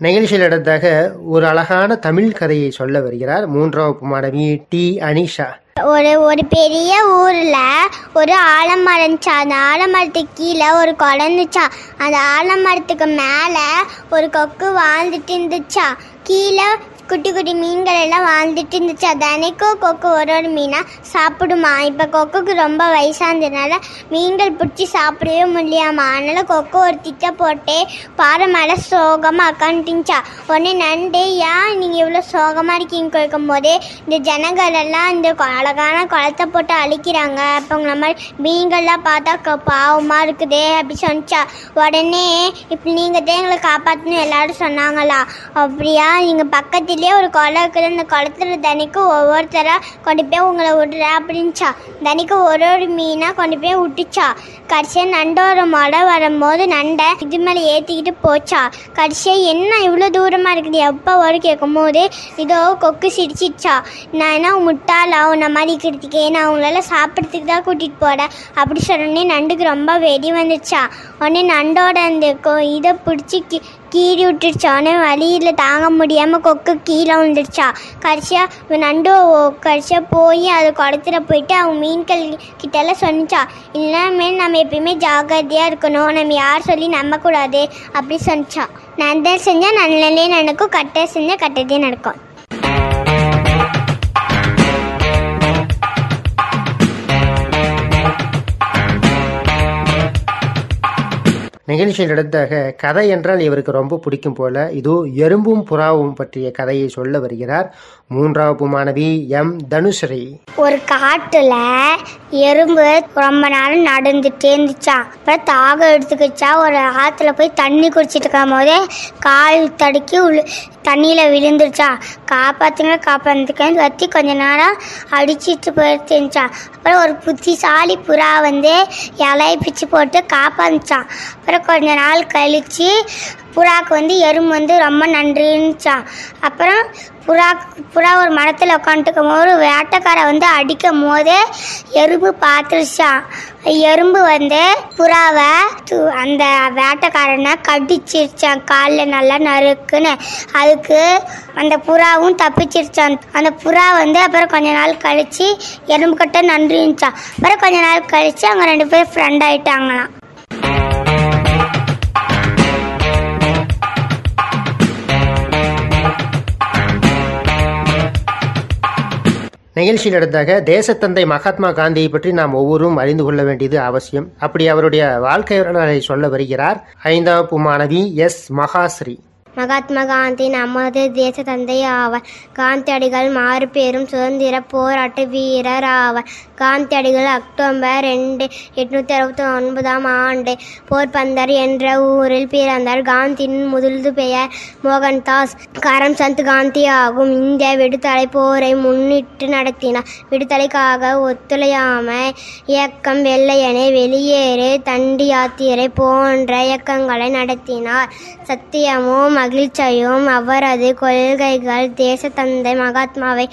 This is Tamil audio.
நிகழ்ச்சியில் அடுத்தாக ஒரு அழகான தமிழ் கதையை சொல்ல வருகிறார் மூன்றாம் வகுப்பு மாணவி டி அனிஷா ஒரு ஒரு பெரிய ஊரில் ஒரு ஆலமரம் இருந்துச்சா அந்த ஆலமரத்துக்கு கீழே ஒரு குழந்துச்சா அந்த ஆலமரத்துக்கு மேலே ஒரு கொக்கு வாழ்ந்துட்டு இருந்துச்சா கீழே குட்டி குட்டி மீன்கள் எல்லாம் வாழ்ந்துட்டு இருந்துச்சா தினைக்கும் கொக்கு ஒரு ஒரு மீனாக சாப்பிடுமா இப்போ கொக்குக்கு ரொம்ப வயசானதுனால மீன்கள் பிடிச்சி சாப்பிடவே முடியாமா அதனால் கொக்கு ஒரு திட்ட போட்டு பாறை மேலே சோகமாக உட்காந்துட்டுச்சா உடனே நண்டு ஏன் நீங்கள் இவ்வளோ சோகமாக இருக்கீங்க கேட்கும் போதே இந்த ஜனங்கள் எல்லாம் இந்த கொ- அழகான குளத்தை போட்டு அழிக்கிறாங்க அப்போ உங்களை மாதிரி மீன்கள்லாம் பார்த்தா க- பாவமா இருக்குதே அப்படி சொன்னிச்சா உடனே இப்போ நீங்கள் தான் எங்களை காப்பாற்றணும் எல்லாரும் சொன்னாங்களா அப்படியா நீங்கள் பக்கத்துலேயே ஒரு குளம் இருக்குது அந்த குளத்துல தினைக்கும் ஒவ்வொருத்தராக கொண்டு போய் உங்களை விடுற அப்படின்ச்சா தினைக்கும் ஒரு ஒரு மீனாக கொண்டு போய் விட்டுச்சா கடைசியாக நண்டோட மழை வரும்போது நண்டை இது மேலே ஏற்றிக்கிட்டு போச்சா கடைசியாக என்ன இவ்வளோ தூரமாக இருக்குது எப்போ வரும் கேட்கும் போது இதோ கொக்கு சிரிச்சிச்சா நான் என்ன முட்டாளா உன்னை மாதிரி இருக்கிறதுக்கே நான் உங்களால சாப்பிட்றதுக்கு தான் கூட்டிகிட்டு போகிறேன் அப்படி சொன்னோடனே நண்டுக்கு ரொம்ப வெடி வந்துச்சா உடனே நண்டோட அந்த கொ இதை பிடிச்சி கீ கீறி விட்டுருச்சா உடனே வழியில் தாங்க முடியாமல் கொக்கு கீழே விழுந்துருச்சா கடைசியாக நண்டு கடைசியாக போய் அது குளத்துல போயிட்டு அவங்க மீன்கள் கிட்டெல்லாம் சொன்னிச்சா இல்லாமே நம்ம எப்பயுமே ஜாக்கிரதையாக இருக்கணும் நம்ம யார் சொல்லி நம்பக்கூடாது அப்படி சொன்னிச்சா நல்லது செஞ்சால் நல்லதே நடக்கும் கட்டை செஞ்சால் கட்டதே நடக்கும் நிகழ்ச்சியில் அடுத்தாக கதை என்றால் இவருக்கு ரொம்ப பிடிக்கும் போல இதோ எறும்பும் புறாவும் பற்றிய கதையை சொல்ல வருகிறார் மூன்றாம் வகுப்பு மாணவி எம் தனுஸ்ரீ ஒரு காட்டுல எறும்பு ரொம்ப நேரம் நடந்துட்டே இருந்துச்சா அப்புறம் தாகம் எடுத்துக்கிச்சா ஒரு ஆத்துல போய் தண்ணி குடிச்சிட்டு இருக்கும் போதே கால் தடுக்கி உள்ள தண்ணியில விழுந்துருச்சா காப்பாத்துங்க காப்பாத்துக்கன்னு கத்தி கொஞ்ச நேரம் அடிச்சிட்டு போயிட்டு இருந்துச்சா அப்புறம் ஒரு புத்திசாலி புறா வந்து இலையை பிச்சு போட்டு காப்பாந்துச்சான் அப்புறம் கொஞ்ச நாள் கழிச்சு புறாக்கு வந்து எறும்பு வந்து ரொம்ப நன்றின்னுச்சான் அப்புறம் புறா புறா ஒரு மரத்தில் உட்காந்துருக்கும் போது ஒரு வேட்டைக்காரன் வந்து அடிக்கும் போது எறும்பு பார்த்துருச்சான் எறும்பு வந்து புறாவை து- அந்த வேட்டைக்காரனை கடிச்சிருச்சான் காலில் நல்லா நறுக்குன்னு அதுக்கு அந்த புறாவும் தப்பிச்சிருச்சான் அந்த புறா வந்து அப்புறம் கொஞ்ச நாள் கழிச்சு எறும்பு கிட்ட நன்றின்னுச்சான் அப்புறம் கொஞ்ச நாள் கழிச்சு அவங்க ரெண்டு பேரும் ஃப்ரெண்ட் ஆயிட்டாங்களாம் நிகழ்ச்சியில் அடுத்தாக தேசத்தந்தை மகாத்மா காந்தியை பற்றி நாம் ஒவ்வொருவரும் அறிந்து கொள்ள வேண்டியது அவசியம் அப்படி அவருடைய வாழ்க்கை வரலாறை சொல்ல வருகிறார் ஐந்தாம் வகுப்பு மாணவி எஸ் மகாஸ்ரீ மகாத்மா காந்தி நமது தேச தந்தை ஆவார் காந்தியடிகள் மாறுபெரும் சுதந்திர போராட்ட வீரர் ஆவார் காந்தியடிகள் அக்டோபர் ரெண்டு எட்நூத்தி அறுபத்தி ஒன்பதாம் ஆண்டு போர்பந்தர் என்ற ஊரில் பிறந்தார் காந்தியின் முதல்து பெயர் மோகன்தாஸ் கரம்சந்த் காந்தி ஆகும் இந்திய விடுதலை போரை முன்னிட்டு நடத்தினார் விடுதலைக்காக ஒத்துழையாமை இயக்கம் வெள்ளையனே வெளியேறு தண்டி யாத்திரை போன்ற இயக்கங்களை நடத்தினார் சத்தியமும் மகிழ்ச்சியும் அவரது கொள்கைகள் தேசத்தந்தை மகாத்மாவை